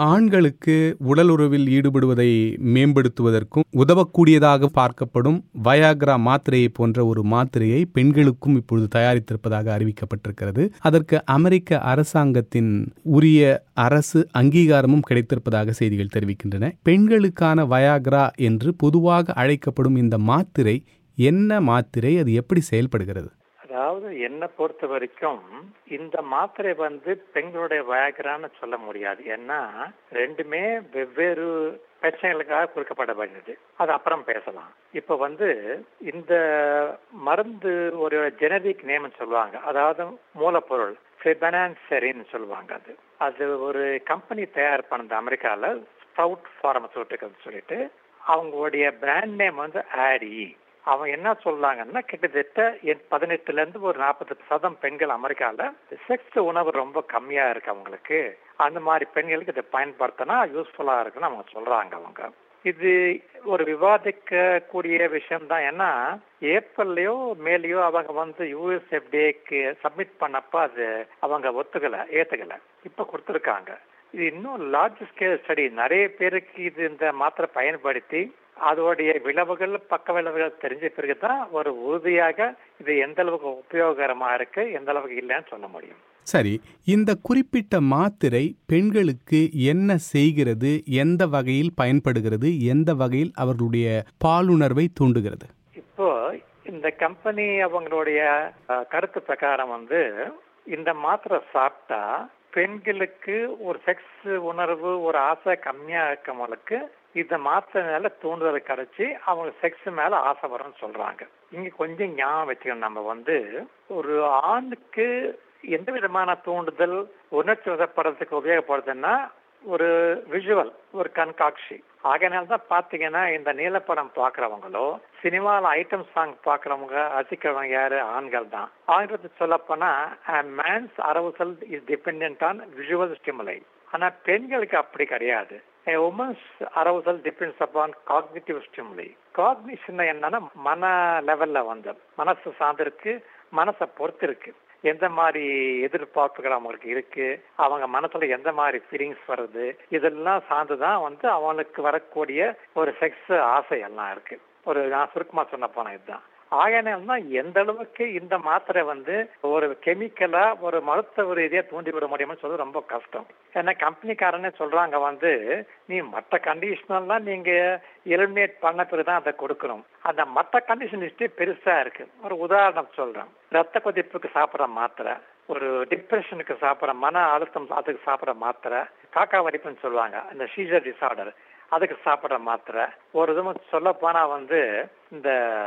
ஆண்களுக்கு உடலுறவில் ஈடுபடுவதை மேம்படுத்துவதற்கும் உதவக்கூடியதாக பார்க்கப்படும் வயாக்ரா மாத்திரையை போன்ற ஒரு மாத்திரையை பெண்களுக்கும் இப்பொழுது தயாரித்திருப்பதாக அறிவிக்கப்பட்டிருக்கிறது அதற்கு அமெரிக்க அரசாங்கத்தின் உரிய அரசு அங்கீகாரமும் கிடைத்திருப்பதாக செய்திகள் தெரிவிக்கின்றன பெண்களுக்கான வயாக்ரா என்று பொதுவாக அழைக்கப்படும் இந்த மாத்திரை என்ன மாத்திரை அது எப்படி செயல்படுகிறது அதாவது என்னை பொறுத்த வரைக்கும் இந்த மாத்திரை வந்து பெண்களுடைய வயகரான்னு சொல்ல முடியாது ஏன்னா ரெண்டுமே வெவ்வேறு பிரச்சனைகளுக்காக கொடுக்கப்பட வேண்டியது அது அப்புறம் பேசலாம் இப்ப வந்து இந்த மருந்து ஒரு ஜெனரிக் நேம் சொல்லுவாங்க அதாவது மூலப்பொருள் செரின்னு சொல்லுவாங்க அது அது ஒரு கம்பெனி தயார் பண்ணது அமெரிக்கால ஸ்ப்ரவுட் பார்மசூட்டிக்கல் சொல்லிட்டு அவங்களுடைய பிராண்ட் நேம் வந்து ஆடி அவங்க என்ன சொல்றாங்கன்னா கிட்டத்தட்ட பதினெட்டுல இருந்து ஒரு நாற்பது சதம் பெண்கள் அமெரிக்கால செக்ஸ் உணவு ரொம்ப கம்மியா இருக்கு அவங்களுக்கு அந்த மாதிரி பெண்களுக்கு இதை பயன்படுத்தினா யூஸ்ஃபுல்லா இருக்குன்னு அவங்க சொல்றாங்க அவங்க இது ஒரு விவாதிக்க கூடிய விஷயம் தான் ஏன்னா ஏப்ரல்லையோ மேலேயோ அவங்க வந்து யூஎஸ்எஃப்டிஏக்கு சப்மிட் பண்ணப்ப அது அவங்க ஒத்துக்கல ஏத்துக்கல இப்ப கொடுத்துருக்காங்க இது இன்னும் லார்ஜ் ஸ்கேல் ஸ்டடி நிறைய பேருக்கு இது இந்த மாத்திரை பயன்படுத்தி அதோடைய விளைவுகள் பக்க விளைவுகள் தெரிஞ்ச பிறகுதான் ஒரு உறுதியாக இது எந்த அளவுக்கு உபயோகரமா இருக்கு எந்த அளவுக்கு இல்லைன்னு சொல்ல முடியும் சரி இந்த குறிப்பிட்ட மாத்திரை பெண்களுக்கு என்ன செய்கிறது எந்த வகையில் பயன்படுகிறது எந்த வகையில் அவர்களுடைய பாலுணர்வை தூண்டுகிறது இப்போ இந்த கம்பெனி அவங்களுடைய கருத்து பிரகாரம் வந்து இந்த மாத்திரை சாப்பிட்டா பெண்களுக்கு ஒரு செக்ஸ் உணர்வு ஒரு ஆசை கம்மியா இருக்கவங்களுக்கு இந்த மாத்திரை மேல தூண்டுதல் கிடைச்சி அவங்க செக்ஸ் மேல ஆசை வரும்னு சொல்றாங்க இங்க கொஞ்சம் ஞாபகம் வச்சுக்கணும் நம்ம வந்து ஒரு ஆணுக்கு எந்த விதமான தூண்டுதல் உணர்ச்சி வசப்படுறதுக்கு உபயோகப்படுதுன்னா ஒரு விஷுவல் ஒரு கண்காட்சி ஆகையினால தான் பாத்தீங்கன்னா இந்த நீலப்படம் பாக்குறவங்களோ சினிமால ஐட்டம் சாங் பாக்குறவங்க ரசிக்கிறவங்க யாரு ஆண்கள் தான் ஆங்கிலத்தில் சொல்ல போனா men's arousal is depend on visual stimuli ஆனா பெண்களுக்கு அப்படி கிடையாது women's arousal depends upon cognitive stimuli cognition என்னன்னா மன லெவல்ல வந்து மனசு சார்ந்திருக்கு மனசை பொறுத்து இருக்கு எந்த மாதிரி எதிர்பார்ப்புகள் அவங்களுக்கு இருக்கு அவங்க மனசுல எந்த மாதிரி ஃபீலிங்ஸ் வருது இதெல்லாம் சார்ந்துதான் வந்து அவங்களுக்கு வரக்கூடிய ஒரு செக்ஸ் ஆசை எல்லாம் இருக்கு ஒரு நான் சுருக்கமா சொன்ன போன இதுதான் ஆகையினால தான் எந்த அளவுக்கு இந்த மாத்திரை வந்து ஒரு கெமிக்கலா ஒரு மருத்துவ ரீதியா தூண்டி விட முடியும்னு சொல்றது ரொம்ப கஷ்டம் ஏன்னா கம்பெனிக்காரனே சொல்றாங்க வந்து நீ மற்ற கண்டிஷனெல்லாம் நீங்க எலிமினேட் பண்ண பிறகுதான் அதை கொடுக்கணும் அந்த மற்ற கண்டிஷன் லிஸ்டே பெருசா இருக்கு ஒரு உதாரணம் சொல்றேன் ரத்த கொதிப்புக்கு சாப்பிட்ற மாத்திரை ஒரு டிப்ரெஷனுக்கு சாப்பிட்ற மன அழுத்தம் அதுக்கு சாப்பிட்ற மாத்திரை காக்கா வடிப்புன்னு சொல்லுவாங்க இந்த சீசர் டிசார்டர் அதுக்கு சாப்பிட்ற மாத்திரை ஒரு விதம் சொல்ல போனா வந்து இந்த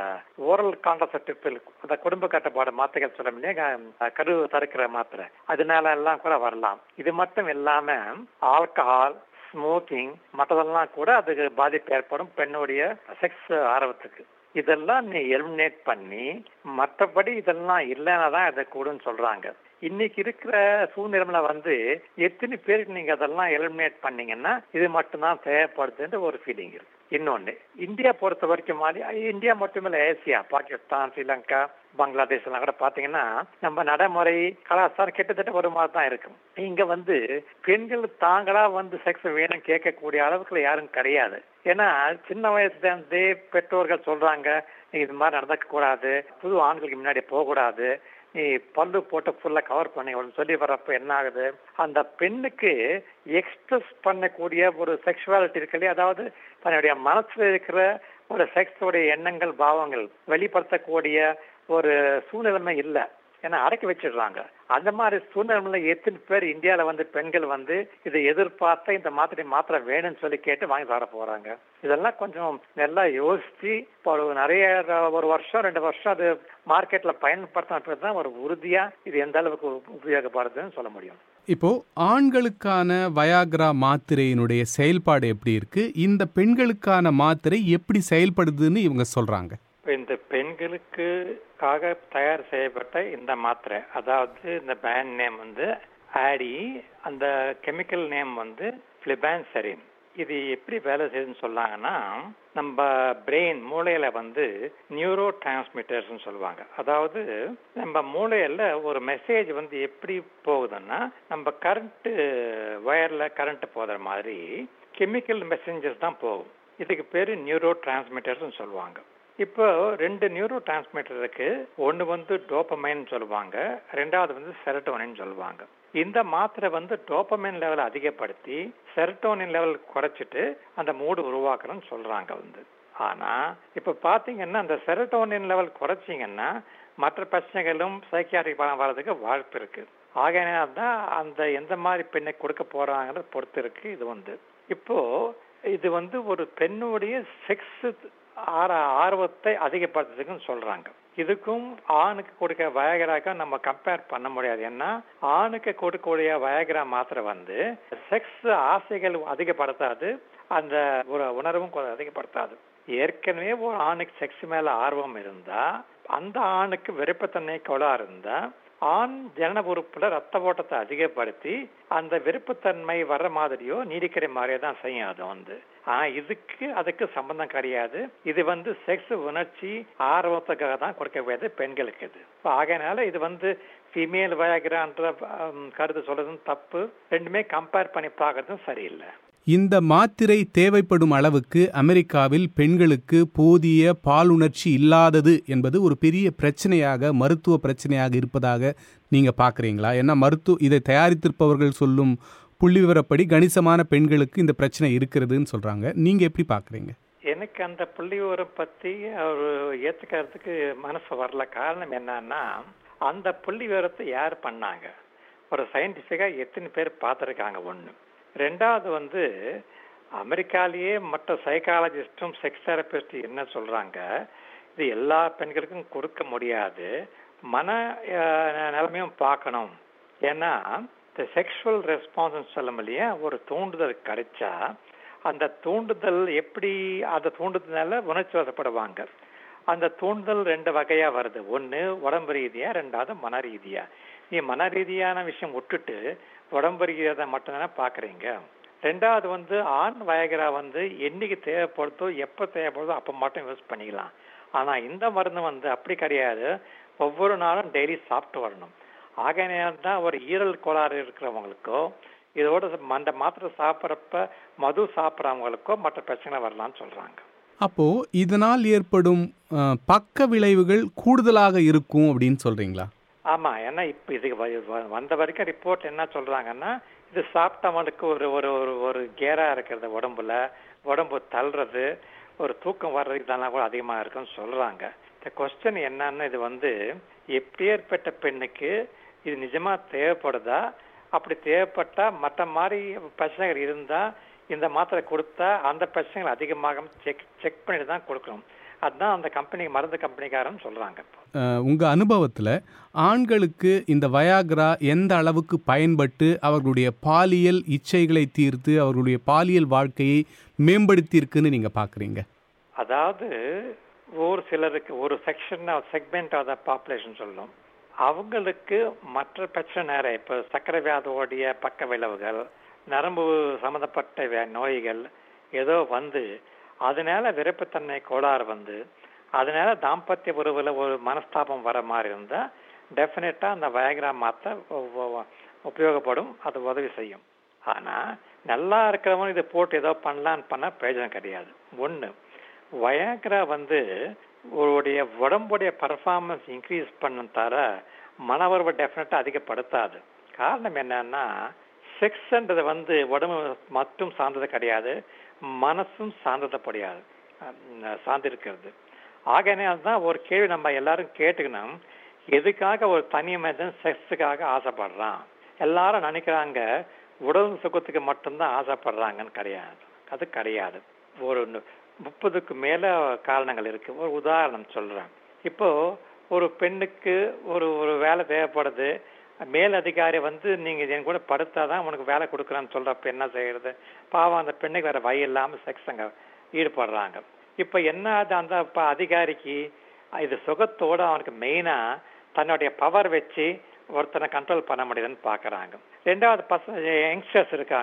ஓரல் கான்ட்ரசெப்டிவ் அந்த குடும்ப கட்டுப்பாடு மாத்திரைகள் சொல்ல முடியாது கரு தடுக்கிற மாத்திரை அதனால எல்லாம் கூட வரலாம் இது மட்டும் இல்லாம ஆல்கஹால் ஸ்மோக்கிங் மற்றதெல்லாம் கூட அதுக்கு பாதிப்பு ஏற்படும் பெண்ணுடைய செக்ஸ் ஆர்வத்துக்கு இதெல்லாம் நீ எலிமினேட் பண்ணி மற்றபடி இதெல்லாம் இல்லைன்னா தான் இதை கூடுன்னு சொல்றாங்க இன்னைக்கு இருக்கிற சூழ்நிலையில வந்து எத்தனை பேருக்கு நீங்க அதெல்லாம் எலிமினேட் பண்ணீங்கன்னா இது மட்டும்தான் தேவைப்படுதுன்ற ஒரு ஃபீலிங் இருக்கு இன்னொன்னு இந்தியா பொறுத்த வரைக்கும் மாதிரி இந்தியா மட்டுமில்ல ஏசியா பாகிஸ்தான் ஸ்ரீலங்கா பங்களாதேஷ் எல்லாம் கூட பாத்தீங்கன்னா நம்ம நடைமுறை கலாச்சாரம் கிட்டத்தட்ட ஒரு மாதிரி தான் இருக்கும் இங்க வந்து பெண்கள் தாங்களா வந்து செக்ஸ் வேணும் கேட்கக்கூடிய அளவுக்கு யாரும் கிடையாது ஏன்னா சின்ன வயசுல இருந்தே பெற்றோர்கள் சொல்றாங்க நீ இது மாதிரி நடந்துக்க கூடாது புது ஆண்களுக்கு முன்னாடி போக கூடாது நீ பல்லு போட்டு ஃபுல்லா கவர் பண்ணி சொல்லி வர்றப்ப என்ன ஆகுது அந்த பெண்ணுக்கு எக்ஸ்பிரஸ் பண்ணக்கூடிய ஒரு செக்ஷுவாலிட்டி இருக்கு இல்லையா அதாவது தன்னுடைய மனசுல இருக்கிற ஒரு செக்ஸோடைய எண்ணங்கள் பாவங்கள் வெளிப்படுத்தக்கூடிய ஒரு சூழ்நிலைமை இல்லை ஏன்னா அடக்கி வச்சிடுறாங்க அந்த மாதிரி சூழ்நிலை எத்தனை பேர் இந்தியாவில வந்து பெண்கள் வந்து இதை எதிர்பார்த்த இந்த மாத்திரை மாத்திரை வேணும்னு சொல்லி கேட்டு வாங்கி தர போறாங்க இதெல்லாம் கொஞ்சம் நல்லா யோசிச்சு இப்போ நிறைய ஒரு வருஷம் ரெண்டு வருஷம் அது மார்க்கெட்ல பயன்படுத்தின தான் ஒரு உறுதியா இது எந்த அளவுக்கு உபயோகப்படுதுன்னு சொல்ல முடியும் இப்போ ஆண்களுக்கான வயாக்ரா மாத்திரையினுடைய செயல்பாடு எப்படி இருக்கு இந்த பெண்களுக்கான மாத்திரை எப்படி செயல்படுதுன்னு இவங்க சொல்றாங்க இந்த பெண்களுக்குக்காக தயார் செய்யப்பட்ட இந்த மாத்திரை அதாவது இந்த பேண்ட் நேம் வந்து ஆடி அந்த கெமிக்கல் நேம் வந்து பிளிபான்சரின் இது எப்படி வேலை செய்யுதுன்னு சொல்லாங்கன்னா நம்ம பிரெயின் மூளையில வந்து நியூரோ டிரான்ஸ்மிட்டர்ஸ்னு சொல்லுவாங்க அதாவது நம்ம மூளையில ஒரு மெசேஜ் வந்து எப்படி போகுதுன்னா நம்ம கரண்ட் வயர்ல கரண்ட் போகிற மாதிரி கெமிக்கல் மெசேஞ்சர்ஸ் தான் போகும் இதுக்கு பேரு நியூரோ டிரான்ஸ்மிட்டர்ஸ் சொல்லுவாங்க இப்போ ரெண்டு நியூரோ டிரான்ஸ்மிட்டர் இருக்கு ஒன்று வந்து டோப்பமைன் சொல்லுவாங்க ரெண்டாவது வந்து செரட்டோனின் சொல்லுவாங்க இந்த மாத்திரை வந்து டோப்பமைன் லெவலை அதிகப்படுத்தி செரட்டோனின் லெவல் குறைச்சிட்டு அந்த மூடு உருவாக்குறோம்னு சொல்றாங்க வந்து ஆனா இப்ப பாத்தீங்கன்னா அந்த செரட்டோனின் லெவல் குறைச்சிங்கன்னா மற்ற பிரச்சனைகளும் சைக்கியாட்ரிக் பலம் வர்றதுக்கு வாய்ப்பு இருக்கு ஆகையினால் தான் அந்த எந்த மாதிரி பெண்ணை கொடுக்க போறாங்கிறத பொறுத்து இருக்கு இது வந்து இப்போ இது வந்து ஒரு பெண்ணுடைய செக்ஸ் ஆர ஆர்வத்தை அதிகப்படுத்துறதுக்குன்னு சொல்றாங்க இதுக்கும் ஆணுக்கு கொடுக்க வயகராக்க நம்ம கம்பேர் பண்ண முடியாது ஏன்னா ஆணுக்கு கொடுக்கக்கூடிய வயகரா மாத்திரை வந்து செக்ஸ் ஆசைகள் அதிகப்படுத்தாது அந்த ஒரு உணர்வும் அதிகப்படுத்தாது ஏற்கனவே ஒரு ஆணுக்கு செக்ஸ் மேல ஆர்வம் இருந்தா அந்த ஆணுக்கு விருப்பத்தன்மை கொலா இருந்தா ஆண் ஜனன உறுப்புல ரத்த ஓட்டத்தை அதிகப்படுத்தி அந்த விருப்பத்தன்மை வர்ற மாதிரியோ நீடிக்கிற மாதிரியோ தான் செய்யும் அது வந்து ஆனா இதுக்கு அதுக்கு சம்பந்தம் கிடையாது இது வந்து செக்ஸ் உணர்ச்சி ஆர்வத்துக்காக தான் கொடுக்க வேண்டியது பெண்களுக்கு இது ஆகையனால இது வந்து ஃபீமேல் வயக்ரான்ற கருத்து சொல்றதும் தப்பு ரெண்டுமே கம்பேர் பண்ணி பார்க்கறதும் சரியில்லை இந்த மாத்திரை தேவைப்படும் அளவுக்கு அமெரிக்காவில் பெண்களுக்கு போதிய பாலுணர்ச்சி இல்லாதது என்பது ஒரு பெரிய பிரச்சனையாக மருத்துவ பிரச்சனையாக இருப்பதாக நீங்க பாக்குறீங்களா ஏன்னா மருத்துவ இதை தயாரித்திருப்பவர்கள் சொல்லும் புள்ளி விவரப்படி கணிசமான பெண்களுக்கு இந்த பிரச்சனை இருக்கிறதுன்னு சொல்றாங்க நீங்க எப்படி பாக்குறீங்க எனக்கு அந்த புள்ளி விவரம் பத்தி ஒரு ஏத்துக்கிறதுக்கு மனசு வரல காரணம் என்னன்னா அந்த புள்ளி விவரத்தை யார் பண்ணாங்க ஒரு சயின்டிபிக்கா எத்தனை பேர் பார்த்துருக்காங்க ஒண்ணு ரெண்டாவது வந்து அமெரிக்காலேயே மற்ற சைக்காலஜிஸ்டும் செக்ஸ் தெரபிஸ்ட் என்ன சொல்றாங்க இது எல்லா பெண்களுக்கும் கொடுக்க முடியாது மன நிலைமையும் பார்க்கணும் ஏன்னா இந்த செக்ஷுவல் ரெஸ்பான்ஸ் சொல்ல இல்லையா ஒரு தூண்டுதல் கிடைச்சா அந்த தூண்டுதல் எப்படி அந்த தூண்டுதனால உணர்ச்சி வசப்படுவாங்க அந்த தூண்டுதல் ரெண்டு வகையா வருது ஒன்னு உடம்பு ரீதியா ரெண்டாவது மன ரீதியா நீ மன ரீதியான விஷயம் விட்டுட்டு உடம்பு ரீதியாக மட்டும்தானே பாக்குறீங்க ரெண்டாவது வந்து ஆண் வயகரா வந்து என்னைக்கு தேவைப்படுதோ எப்ப தேவைப்படுதோ அப்ப மட்டும் யூஸ் பண்ணிக்கலாம் ஆனா இந்த மருந்து வந்து அப்படி கிடையாது ஒவ்வொரு நாளும் டெய்லி சாப்பிட்டு வரணும் ஆகையினால தான் ஒரு ஈரல் கோளாறு இருக்கிறவங்களுக்கோ இதோட அந்த மாத்திரை சாப்பிட்றப்ப மது சாப்பிட்றவங்களுக்கோ மற்ற பிரச்சனை வரலாம்னு சொல்றாங்க அப்போ இதனால் ஏற்படும் பக்க விளைவுகள் கூடுதலாக இருக்கும் அப்படின்னு சொல்றீங்களா ஆமா ஏன்னா இப்ப இதுக்கு வந்த வரைக்கும் ரிப்போர்ட் என்ன சொல்றாங்கன்னா இது சாப்பிட்டவனுக்கு ஒரு ஒரு ஒரு ஒரு கேரா இருக்கிறது உடம்புல உடம்பு தள்ளுறது ஒரு தூக்கம் வர்றதுக்கு இதெல்லாம் கூட அதிகமா இருக்குன்னு சொல்றாங்க இந்த கொஸ்டின் என்னன்னு இது வந்து எப்பேற்பட்ட பெண்ணுக்கு இது நிஜமா தேவைப்படுதா அப்படி தேவைப்பட்டா மற்ற மாதிரி பிரச்சனைகள் இருந்தா இந்த மாத்திரை கொடுத்தா அந்த பிரச்சனைகள் அதிகமாக செக் செக் பண்ணிட்டு தான் கொடுக்கணும் அதுதான் அந்த கம்பெனி மருந்து கம்பெனிக்காரன் சொல்றாங்க உங்க அனுபவத்துல ஆண்களுக்கு இந்த வயாக்ரா எந்த அளவுக்கு பயன்பட்டு அவர்களுடைய பாலியல் இச்சைகளை தீர்த்து அவர்களுடைய பாலியல் வாழ்க்கையை மேம்படுத்தி இருக்குன்னு நீங்க பாக்குறீங்க அதாவது ஒரு சிலருக்கு ஒரு section segment of the population சொல்லணும் அவங்களுக்கு மற்ற பிரச்சனை நேரம் இப்போ சக்கரை வியாதியோடைய பக்க விளைவுகள் நரம்பு சம்மந்தப்பட்ட நோய்கள் ஏதோ வந்து அதனால விருப்பத்தன்மை கோளாறு வந்து அதனால தாம்பத்திய உறவுல ஒரு மனஸ்தாபம் வர மாதிரி இருந்தா டெஃபினட்டா அந்த வயக்ரா மாத்த உபயோகப்படும் அது உதவி செய்யும் ஆனா நல்லா இருக்கிறவன் இதை போட்டு ஏதோ பண்ணலான்னு பண்ண பிரயோஜனம் கிடையாது ஒண்ணு வயக்ரா வந்து உடைய உடம்புடைய பர்ஃபார்மன்ஸ் இன்க்ரீஸ் பண்ணும் தர மனவரவை டெஃபினட்டா அதிகப்படுத்தாது காரணம் என்னன்னா செக்ஸ்ன்றது வந்து உடம்பு மட்டும் சார்ந்தது கிடையாது மனசும் சார்ந்தது கிடையாது சார்ந்திருக்கிறது ஆகையினால தான் ஒரு கேள்வி நம்ம எல்லாரும் கேட்டுக்கணும் எதுக்காக ஒரு தனி மனிதன் செக்ஸுக்காக ஆசைப்படுறான் எல்லாரும் நினைக்கிறாங்க உடல் சுகத்துக்கு மட்டும்தான் ஆசைப்படுறாங்கன்னு கிடையாது அது கிடையாது ஒரு முப்பதுக்கு மேல காரணங்கள் இருக்கு ஒரு உதாரணம் சொல்றேன் இப்போ ஒரு பெண்ணுக்கு ஒரு ஒரு வேலை தேவைப்படுது மேல் அதிகாரி வந்து நீங்க என் கூட படுத்தாதான் உனக்கு வேலை கொடுக்குறான்னு சொல்றப்ப என்ன செய்யறது பாவம் அந்த பெண்ணுக்கு வேற வழி இல்லாம செக்ஸ் அங்க ஈடுபடுறாங்க இப்ப என்ன அது அந்த அதிகாரிக்கு இது சுகத்தோட அவனுக்கு மெயினா தன்னுடைய பவர் வச்சு ஒருத்தனை கண்ட்ரோல் பண்ண முடியுதுன்னு பாக்குறாங்க ரெண்டாவது பசங்க யங்ஸ்டர்ஸ் இருக்காங்க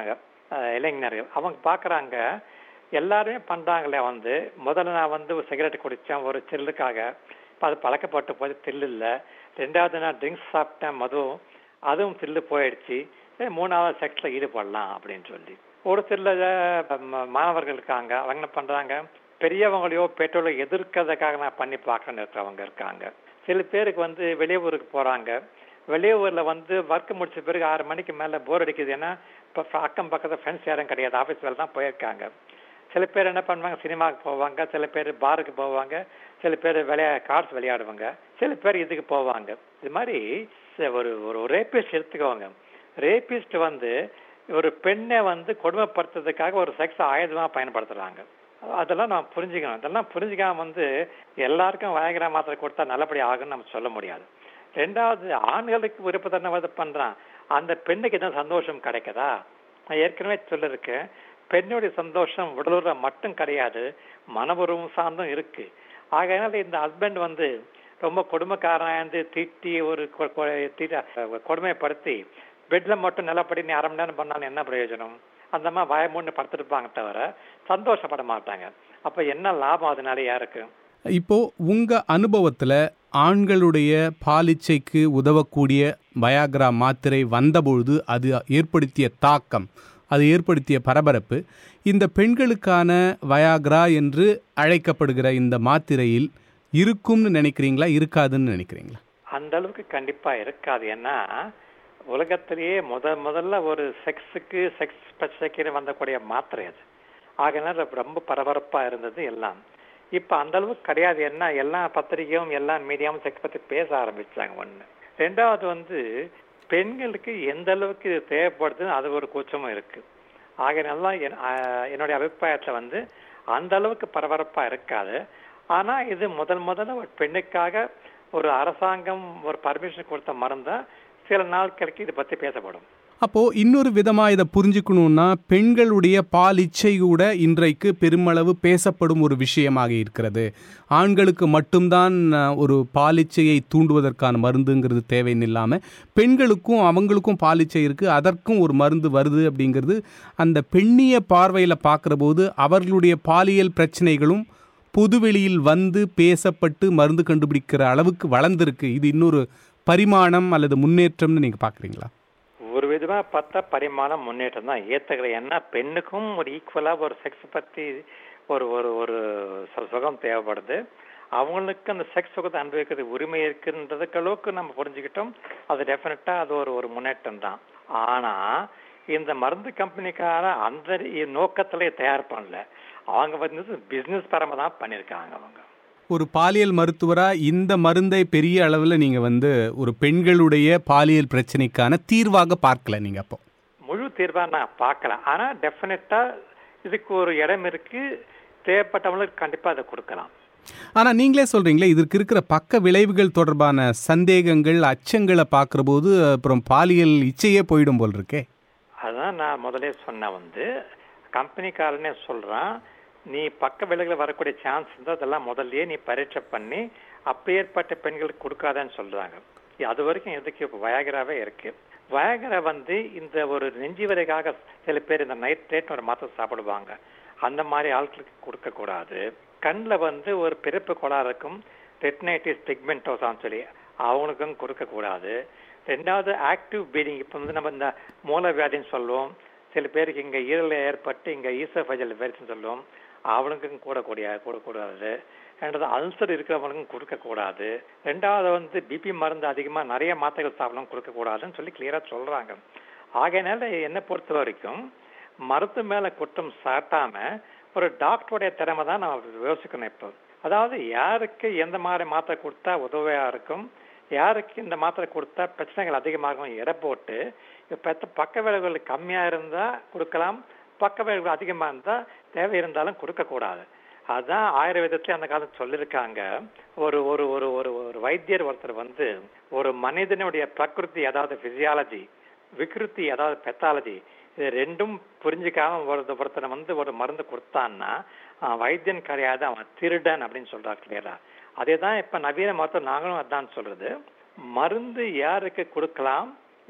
அஹ், இளைஞர்கள் அவங்க பார்க்கறாங்க எல்லாருமே பண்றாங்களே வந்து முதல்ல நான் வந்து ஒரு சிகரெட் குடிச்சேன் ஒரு சில்லுக்காக இப்ப அது பழக்கப்பட்டு போய் தில்லு இல்ல ரெண்டாவது நான் ட்ரிங்க்ஸ் சாப்பிட்டேன் மதுவும் அதுவும் தில்லு போயிடுச்சு சரி மூணாவது செக்ஸ்ல ஈடுபடலாம் அப்படின்னு சொல்லி ஒரு சில அஹ், ம- மாணவர்கள் இருக்காங்க அவங்க என்ன பண்றாங்க பெரியவங்களையோ பெற்றோர்களோ எதிர்க்கிறதுக்காக நான் பண்ணி பார்க்கணும்னு இருக்கிறவங்க இருக்காங்க சில பேருக்கு வந்து வெளியூருக்கு போறாங்க வெளியூர்ல வந்து ஒர்க் முடிச்ச பிறகு ஆறு மணிக்கு மேல போர் அடிக்குது ஏன்னா இப்ப அக்கம் பக்கத்துல ஃப்ரெண்ட்ஸ் யாரும் கிடையாது ஆபீஸ் வேலை தான் போயிருக்காங்க சில பேர் என்ன பண்ணுவாங்க சினிமாவுக்கு போவாங்க சில பேர் பாருக்கு போவாங்க சில பேர் விளையா கார்ட்ஸ் விளையாடுவாங்க சில பேர் இதுக்கு போவாங்க இது மாதிரி ச- ஒரு ஒரு ரேபிஸ்ட் எடுத்துக்கோங்க ரேபிஸ்ட் வந்து ஒரு பெண்ணை வந்து கொடுமைப்படுத்துறதுக்காக ஒரு செக்ஸ் ஆயுதமா பயன்படுத்துறாங்க அதெல்லாம் நான் புரிஞ்சுக்கணும் அதெல்லாம் புரிஞ்சுக்காம வந்து எல்லாருக்கும் வயகரா மாத்திரை கொடுத்தா நல்லபடி ஆகும்னு நம்ம சொல்ல முடியாது ரெண்டாவது ஆண்களுக்கு விருப்பத்தன்மை வந்து பண்றான் அந்த பெண்ணுக்கு என்ன சந்தோஷம் கிடைக்குதா நான் ஏற்கனவே சொல்லிருக்கேன் பெண்ணுடைய சந்தோஷம் உடலுற மட்டும் கிடையாது மனபுறவும் சார்ந்தும் இருக்கு ஆகையினால இந்த ஹஸ்பண்ட் வந்து ரொம்ப கொடுமைக்காரன் இருந்து திட்டி ஒரு கொ- கொ- திட்ட- கொடுமைப்படுத்தி பெட்ல மட்டும் நிலப்படி நீ அரை மணி நேரம் பண்ணாலும் என்ன பிரயோஜனம் அந்த மாதிரி பயமுன்னு படுத்திருப்பாங்க தவிர சந்தோஷப்பட மாட்டாங்க அப்ப என்ன லாபம் அதனால யாருக்கு இப்போ உங்க அனுபவத்துல ஆண்களுடைய பாலிச்சைக்கு உதவக்கூடிய வயாக்ரா மாத்திரை வந்தபொழுது அது ஏற்படுத்திய தாக்கம் அது ஏற்படுத்திய பரபரப்பு இந்த பெண்களுக்கான வயாக்ரா என்று அழைக்கப்படுகிற இந்த மாத்திரையில் இருக்கும்னு நினைக்கிறீங்களா இருக்காதுன்னு நினைக்கிறீங்களா அந்த அளவுக்கு கண்டிப்பா இருக்காது ஏன்னா உலகத்திலேயே முத முதல்ல ஒரு செக்ஸுக்கு செக்ஸ் பிரச்சனைக்கு வந்தக்கூடிய மாத்திரை அது ஆகையினால ரொம்ப பரபரப்பா இருந்தது எல்லாம் இப்ப அந்த அளவுக்கு கிடையாது என்ன எல்லா பத்திரிகையும் எல்லா மீடியாவும் செக்ஸ் பத்தி பேச ஆரம்பிச்சாங்க ஒண்ணு ரெண்டாவது வந்து பெண்களுக்கு எந்த அளவுக்கு இது தேவைப்படுதுன்னு அது ஒரு கூச்சமும் இருக்கு ஆகையினால என்- ஆஹ் என்னுடைய அபிப்பிராயத்துல வந்து அந்த அளவுக்கு பரபரப்பா இருக்காது ஆனா இது முதல் முதல்ல ஒரு பெண்ணுக்காக ஒரு அரசாங்கம் ஒரு பர்மிஷன் கொடுத்த மருந்தா சில நாட்களுக்கு இதை பத்தி பேசப்படும் அப்போ இன்னொரு விதமா இதை புரிஞ்சுக்கணும்னா பெண்களுடைய பால் இச்சை கூட இன்றைக்கு பெருமளவு பேசப்படும் ஒரு விஷயமாக இருக்கிறது ஆண்களுக்கு மட்டும்தான் அஹ், ஒரு பாலிச்சையை தூண்டுவதற்கான மருந்துங்கிறது தேவைன்னு இல்லாம பெண்களுக்கும் அவங்களுக்கும் பாலிச்சை இருக்கு அதற்கும் ஒரு மருந்து வருது அப்படிங்கிறது அந்த பெண்ணிய பார்வையில பார்க்கிற போது அவர்களுடைய பாலியல் பிரச்சனைகளும் பொதுவெளியில் வந்து பேசப்பட்டு மருந்து கண்டுபிடிக்கிற அளவுக்கு வளர்ந்திருக்கு இது இன்னொரு பரிமாணம் அல்லது முன்னேற்றம்னு நீங்க பாக்குறீங்களா ஒரு விதமா பார்த்தா பரிமாணம் முன்னேற்றம் தான் ஏத்துக்கிறேன் ஏன்னா பெண்ணுக்கும் ஒரு ஈக்குவலா ஒரு செக்ஸ் பத்தி ஒரு ஒரு ஒரு சு- சுகம் தேவைப்படுது அவங்களுக்கு அந்த செக்ஸ் சுகத்தை அனுபவிக்கிறது உரிமை இருக்குன்றதுக்கு அளவுக்கு நம்ம புரிஞ்சுக்கிட்டோம் அது டெஃபினட்டா அது ஒரு ஒரு முன்னேற்றம் தான் ஆனா இந்த மருந்து கம்பெனிக்கார அந்த நோக்கத்திலே தயார் பண்ணல அவங்க வந்து பிசினஸ் பரமா தான் பண்ணிருக்காங்க அவங்க ஒரு பாலியல் மருத்துவரா இந்த மருந்தை பெரிய அளவுல நீங்க வந்து ஒரு பெண்களுடைய பாலியல் பிரச்சனைக்கான தீர்வாக பார்க்கல நீங்க அப்போ முழு தீர்வா நான் பார்க்கல ஆனா டெஃபினட்டா இதுக்கு ஒரு இடம் இருக்கு தேவைப்பட்டவங்களுக்கு கண்டிப்பா அதை கொடுக்கலாம் ஆனா நீங்களே சொல்றீங்களே இதற்கு இருக்கிற பக்க விளைவுகள் தொடர்பான சந்தேகங்கள் அச்சங்களை பார்க்கிற போது அப்புறம் பாலியல் இச்சையே போயிடும் போல் இருக்கே அதான் நான் முதலே சொன்ன வந்து கம்பெனிக்காரனே சொல்றான் நீ பக்க விலைகள் வரக்கூடிய சான்ஸ் இருந்தா அதெல்லாம் முதல்லயே நீ பரீட்சை பண்ணி அப்பேற்பட்ட பெண்களுக்கு கொடுக்காதன்னு சொல்றாங்க அது வரைக்கும் எதுக்கு இப்ப வயகராவே இருக்கு வயகரா வந்து இந்த ஒரு நெஞ்சி வரைக்காக சில பேர் இந்த நைட்ரேட் ஒரு மாத்திரை சாப்பிடுவாங்க அந்த மாதிரி ஆட்களுக்கு கொடுக்க கூடாது கண்ணில் வந்து ஒரு பிறப்பு கோளாறு இருக்கும் ரெட்னைட்டிஸ் பிக்மெண்டோசான்னு சொல்லி அவங்களுக்கும் கொடுக்க கூடாது ரெண்டாவது ஆக்டிவ் ப்ளீடிங் இப்போ வந்து நம்ம இந்த மூலவியாதின்னு சொல்லுவோம் சில பேருக்கு இங்க ஈரல ஏற்பட்டு இங்க ஈசோஃபஜல் வைரஸ்னு சொல்லுவோம் அவனுக்கும் கூடக்கூடிய கூடக்கூடாது ரெண்டாவது அல்சர் இருக்கிறவனுக்கும் கொடுக்கக்கூடாது ரெண்டாவது வந்து பிபி மருந்து அதிகமா நிறைய மாத்திரைகள் சாப்பிடலாம் கொடுக்கக்கூடாதுன்னு சொல்லி கிளியரா சொல்றாங்க ஆகையினால என்னை பொறுத்த வரைக்கும் மருத்து மேல குற்றம் சாட்டாம ஒரு டாக்டருடைய திறமை தான் நம்ம யோசிக்கணும் இப்போ அதாவது யாருக்கு எந்த மாதிரி மாத்திரை கொடுத்தா உதவியா இருக்கும் யாருக்கு இந்த மாத்திரை கொடுத்தா பிரச்சனைகள் அதிகமாகும் எடை போட்டு இப்ப பக்க விளைவுகள் கம்மியா இருந்தா கொடுக்கலாம் பக்க விளைவுகள் அதிகமா இருந்தா தேவை இருந்தாலும் கொடுக்க கூடாது அதான் ஆயுர்வேதத்துல அந்த காலத்துல சொல்லியிருக்காங்க ஒரு ஒரு ஒரு ஒரு ஒரு வைத்தியர் ஒருத்தர் வந்து ஒரு மனிதனுடைய பிரகிருதி அதாவது பிசியாலஜி விகிருத்தி அதாவது பெத்தாலஜி இது ரெண்டும் புரிஞ்சுக்காம ஒரு ஒருத்தனை வந்து ஒரு மருந்து கொடுத்தான்னா அவன் வைத்தியன் கிடையாது அவன் திருடன் அப்படின்னு சொல்றா கிளியரா அதே தான் இப்ப நவீன மருத்துவம் நாங்களும் அதான் சொல்றது மருந்து யாருக்கு கொடுக்கலாம்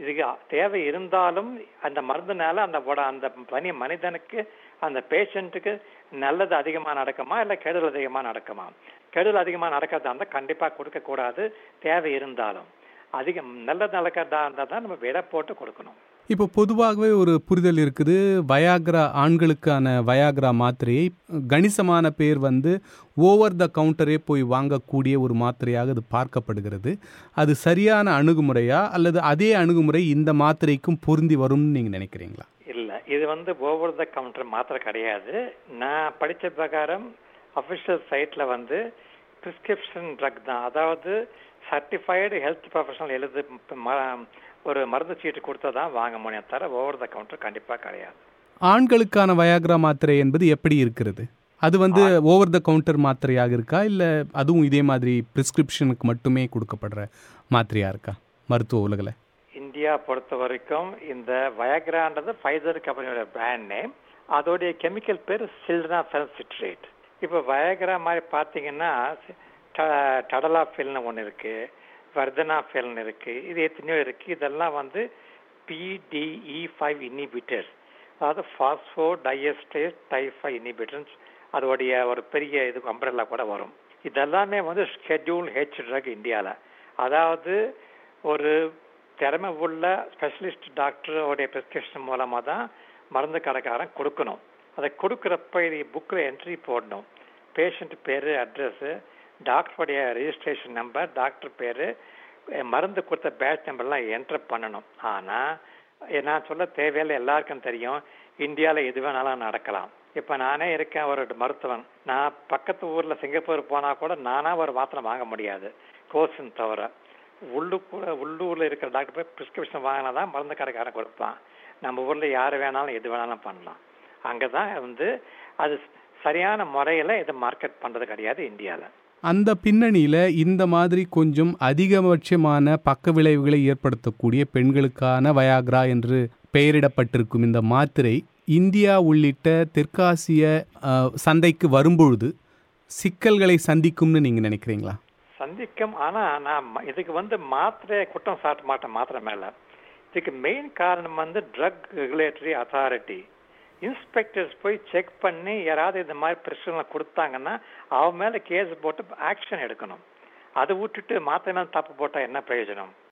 இதுக்கு தேவை இருந்தாலும் அந்த மருந்துனால அந்த உட- அந்த தனி மனிதனுக்கு அந்த பேஷண்ட்டுக்கு நல்லது அதிகமா நடக்குமா இல்ல கெடுதல் அதிகமா நடக்குமா கெடுதல் அதிகமா நடக்கிறதா இருந்தா கண்டிப்பா கொடுக்க கூடாது தேவை இருந்தாலும் அதிகம் நல்லது நடக்கிறதா இருந்தா தான் நம்ம விட போட்டு கொடுக்கணும் இப்போ பொதுவாகவே ஒரு புரிதல் இருக்குது வயாக்ரா ஆண்களுக்கான வயாக்ரா மாத்திரையை கணிசமான பேர் வந்து ஓவர் த கவுண்டரே போய் வாங்கக்கூடிய ஒரு மாத்திரையாக அது பார்க்கப்படுகிறது அது சரியான அணுகுமுறையா அல்லது அதே அணுகுமுறை இந்த மாத்திரைக்கும் பொருந்தி வரும்னு நீங்க நினைக்கிறீங்களா இல்ல இது வந்து ஓவர் த கவுண்டர் மாத்திரை கிடையாது நான் படிச்ச பிரகாரம் அபிஷியல் சைட்ல வந்து பிரிஸ்கிரிப்ஷன் ட்ரக் தான் அதாவது சர்டிஃபைடு ஹெல்த் ப்ரொஃபஷனல் எழுது ம- ஒரு மருந்து சீட்டு கொடுத்தா தான் வாங்க முடியும் தவிர ஓவர் த கவுண்டர் கண்டிப்பா கிடையாது ஆண்களுக்கான வயாக்ரா மாத்திரை என்பது எப்படி இருக்கிறது அது வந்து ஓவர் த கவுண்டர் மாத்திரையாக இருக்கா இல்லை அதுவும் இதே மாதிரி பிரிஸ்கிரிப்ஷனுக்கு மட்டுமே கொடுக்கப்படுற மாத்திரையா இருக்கா மருத்துவ உலகில் இந்தியா பொறுத்த வரைக்கும் இந்த வயக்ரான்றது ஃபைசர் கம்பெனியோட பிராண்ட் நேம் அதோடைய கெமிக்கல் பேர் சில்ட்ரா சிட்ரேட் இப்போ வயக்ரா மாதிரி பார்த்தீங்கன்னா ட- டடலாஃபில்னு ஒன்று இருக்கு வர்தனாஃபில்னு இருக்கு இது எத்தனையோ இருக்கு இதெல்லாம் வந்து பிடிஇ ஃபைவ் இனிபிட்டர்ஸ் அதாவது ஃபாஸ்போ டைஎஸ்டேஸ் டைஃபை இனிபிட்டர்ஸ் அதோடைய ஒரு பெரிய இது அம்பரல்லா கூட வரும் இதெல்லாமே வந்து ஸ்கெட்யூல் ஹெச் ட்ரக் இந்தியாவில் அதாவது ஒரு திறமை உள்ள ஸ்பெஷலிஸ்ட் டாக்டரோடைய பிரிஸ்கிரிப்ஷன் மூலமாக தான் மருந்து கடைக்காரன் கொடுக்கணும் அதை கொடுக்குறப்ப இது புக்கில் என்ட்ரி போடணும் பேஷண்ட் பேர் அட்ரஸ்ஸு டாக்டருடைய ரெஜிஸ்ட்ரேஷன் நம்பர் டாக்டர் பேர் மருந்து கொடுத்த பேட்ச் நம்பர்லாம் என்டர் பண்ணணும் ஆனால் நான் சொல்ல தேவையில்லை எல்லாருக்கும் தெரியும் இந்தியாவில் எது வேணாலும் நடக்கலாம் இப்போ நானே இருக்கேன் ஒரு மருத்துவன் நான் பக்கத்து ஊரில் சிங்கப்பூர் போனால் கூட நானாக ஒரு மாத்திரை வாங்க முடியாது கோர்ஸ்ன்னு தவிர உள்ளுக்குள்ள உள்ளூரில் இருக்கிற டாக்டர் போய் ப்ரிஸ்கிரிப்ஷன் வாங்கினா தான் மருந்து கடைக்காரன் கொடுப்பான் நம்ம ஊரில் யார் வேணாலும் எது வேணாலும் பண்ணலாம் அங்கே தான் வந்து அது சரியான முறையில் இதை மார்க்கெட் பண்ணுறது கிடையாது இந்தியாவில் அந்த பின்னணியில் இந்த மாதிரி கொஞ்சம் அதிகபட்சமான பக்க விளைவுகளை ஏற்படுத்தக்கூடிய பெண்களுக்கான வயாக்ரா என்று பெயரிடப்பட்டிருக்கும் இந்த மாத்திரை இந்தியா உள்ளிட்ட தெற்காசிய அஹ், சந்தைக்கு வரும்பொழுது சிக்கல்களை சந்திக்கும்னு நீங்கள் நினைக்கிறீங்களா சந்திக்கும் ஆனா நான் ம- இதுக்கு வந்து மாத்திரை குற்றம் சாட்ட மாட்டேன் மாத்திரை மேல இதுக்கு மெயின் காரணம் வந்து ட்ரக் ரெகுலேட்டரி அத்தாரிட்டி இன்ஸ்பெக்டர்ஸ் போய் செக் பண்ணி யாராவது இந்த மாதிரி பிரச்சனை கொடுத்தாங்கன்னா அவன் மேல கேஸ் போட்டு ஆக்ஷன் எடுக்கணும் அதை விட்டுட்டு மாத்திரை மேல தப்பு போட்டா என்ன பிரயோஜனம்